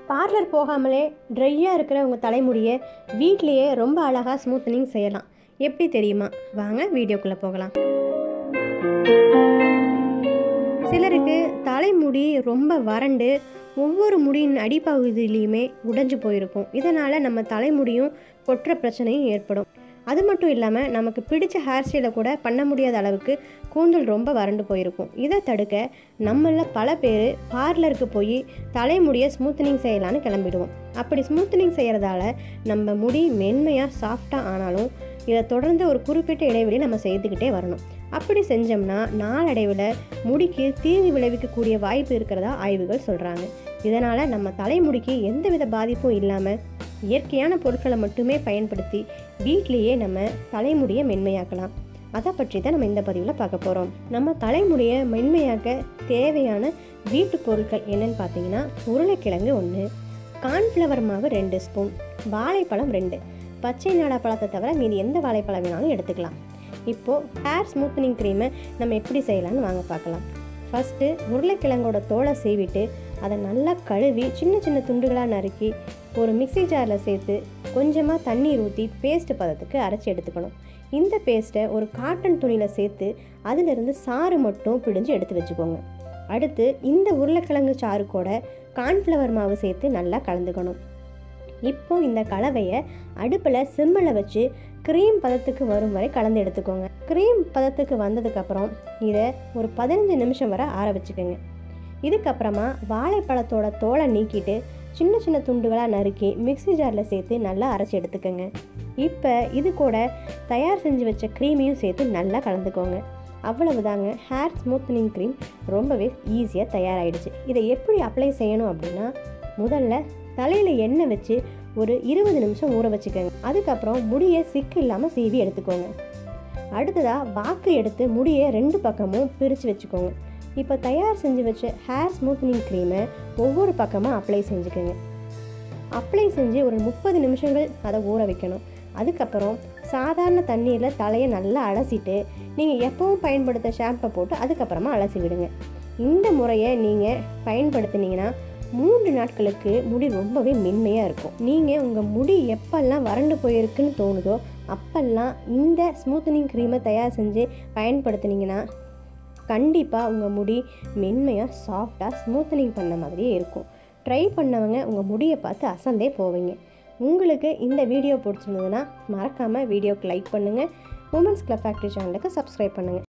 parlour போகாமலே ட்ரையாக இருக்கிற உங்கள் தலைமுடியை வீட்லேயே ரொம்ப அழகாக ஸ்மூத்தனிங் செய்யலாம் எப்படி தெரியுமா வாங்க வீடியோக்குள்ளே போகலாம் சிலருக்கு தலைமுடி ரொம்ப வறண்டு ஒவ்வொரு முடியின் அடிப்பகுதியிலையுமே உடைஞ்சு போயிருக்கும் இதனால் நம்ம தலைமுடியும் கொட்டுற பிரச்சனையும் ஏற்படும் அது மட்டும் இல்லாமல் நமக்கு பிடிச்ச ஹேர் ஸ்டைலை கூட பண்ண முடியாத அளவுக்கு கூந்தல் ரொம்ப வறண்டு போயிருக்கும் இதை தடுக்க நம்மள பல பேர் பார்லருக்கு போய் தலைமுடியை ஸ்மூத்தனிங் செய்யலான்னு கிளம்பிடுவோம் அப்படி ஸ்மூத்தனிங் செய்கிறதால நம்ம முடி மென்மையாக சாஃப்டாக ஆனாலும் இதை தொடர்ந்து ஒரு குறிப்பிட்ட இடைவெளி நம்ம செய்துக்கிட்டே வரணும் அப்படி செஞ்சோம்னா நாளடைவில் முடிக்கு தீங்கு விளைவிக்கக்கூடிய வாய்ப்பு இருக்கிறதா ஆய்வுகள் சொல்கிறாங்க இதனால் நம்ம தலைமுடிக்கு எந்தவித பாதிப்பும் இல்லாமல் இயற்கையான பொருட்களை மட்டுமே பயன்படுத்தி வீட்லேயே நம்ம தலைமுடியை மென்மையாக்கலாம் அதை பற்றி தான் நம்ம இந்த பதிவில் பார்க்க போகிறோம் நம்ம தலைமுடியை மென்மையாக்க தேவையான வீட்டு பொருட்கள் என்னன்னு பார்த்தீங்கன்னா உருளைக்கிழங்கு ஒன்று கார்ன்ஃப்ளவர் மாவு ரெண்டு ஸ்பூன் வாழைப்பழம் ரெண்டு பச்சை நாடா பழத்தை தவிர மீதி எந்த வாழைப்பழம் வேணாலும் எடுத்துக்கலாம் இப்போது ஹேர் ஸ்மூத்தனிங் க்ரீமை நம்ம எப்படி செய்யலாம்னு வாங்க பார்க்கலாம் ஃபஸ்ட்டு உருளைக்கிழங்கோட தோலை சீவிட்டு அதை நல்லா கழுவி சின்ன சின்ன துண்டுகளாக நறுக்கி ஒரு மிக்ஸி ஜாரில் சேர்த்து கொஞ்சமாக தண்ணீர் ஊற்றி பேஸ்ட் பதத்துக்கு அரைச்சி எடுத்துக்கணும் இந்த பேஸ்ட்டை ஒரு காட்டன் துணியில் சேர்த்து அதிலிருந்து சாறு மட்டும் பிழிஞ்சு எடுத்து வச்சுக்கோங்க அடுத்து இந்த உருளைக்கிழங்கு சாறு கூட கார்ன்ஃப்ளவர் மாவு சேர்த்து நல்லா கலந்துக்கணும் இப்போ இந்த கலவையை அடுப்பில் சிம்மில் வச்சு க்ரீம் பதத்துக்கு வரும் வரை கலந்து எடுத்துக்கோங்க க்ரீம் பதத்துக்கு வந்ததுக்கப்புறம் இதை ஒரு பதினஞ்சு நிமிஷம் வரை ஆற வச்சுக்கோங்க இதுக்கப்புறமா வாழைப்பழத்தோட தோலை நீக்கிட்டு சின்ன சின்ன துண்டுகளாக நறுக்கி மிக்ஸி ஜாரில் சேர்த்து நல்லா அரைச்சி எடுத்துக்கோங்க இப்போ இது கூட தயார் செஞ்சு வச்ச க்ரீமையும் சேர்த்து நல்லா கலந்துக்கோங்க அவ்வளவுதாங்க ஹேர் ஸ்மூத்தனிங் க்ரீம் ரொம்பவே ஈஸியாக தயாராகிடுச்சு இதை எப்படி அப்ளை செய்யணும் அப்படின்னா முதல்ல தலையில் எண்ணெய் வச்சு ஒரு இருபது நிமிஷம் ஊற வச்சுக்கோங்க அதுக்கப்புறம் முடியை சிக்கு இல்லாமல் சீவி எடுத்துக்கோங்க அடுத்ததாக வாக்கு எடுத்து முடியை ரெண்டு பக்கமும் பிரித்து வச்சுக்கோங்க இப்போ தயார் செஞ்சு வச்ச ஹேர் ஸ்மூத்தனிங் க்ரீமை ஒவ்வொரு பக்கமாக அப்ளை செஞ்சுக்கோங்க அப்ளை செஞ்சு ஒரு முப்பது நிமிஷங்கள் அதை ஊற வைக்கணும் அதுக்கப்புறம் சாதாரண தண்ணீரில் தலையை நல்லா அலசிட்டு நீங்கள் எப்பவும் பயன்படுத்த ஷாம்பை போட்டு அதுக்கப்புறமா அலசி விடுங்க இந்த முறையை நீங்கள் பயன்படுத்தினீங்கன்னா மூன்று நாட்களுக்கு முடி ரொம்பவே மென்மையாக இருக்கும் நீங்கள் உங்கள் முடி எப்பெல்லாம் வறண்டு போயிருக்குன்னு தோணுதோ அப்பெல்லாம் இந்த ஸ்மூத்தனிங் க்ரீமை தயார் செஞ்சு பயன்படுத்தினீங்கன்னா கண்டிப்பாக உங்கள் முடி மென்மையாக சாஃப்டாக ஸ்மூத்தனிங் பண்ண மாதிரியே இருக்கும் ட்ரை பண்ணவங்க உங்கள் முடியை பார்த்து அசந்தே போவீங்க உங்களுக்கு இந்த வீடியோ பிடிச்சிருந்ததுன்னா மறக்காமல் வீடியோக்கு லைக் பண்ணுங்கள் உமன்ஸ் கிளப் ஃபேக்ட்ரி சேனலுக்கு சப்ஸ்கிரைப் பண்ணுங்கள்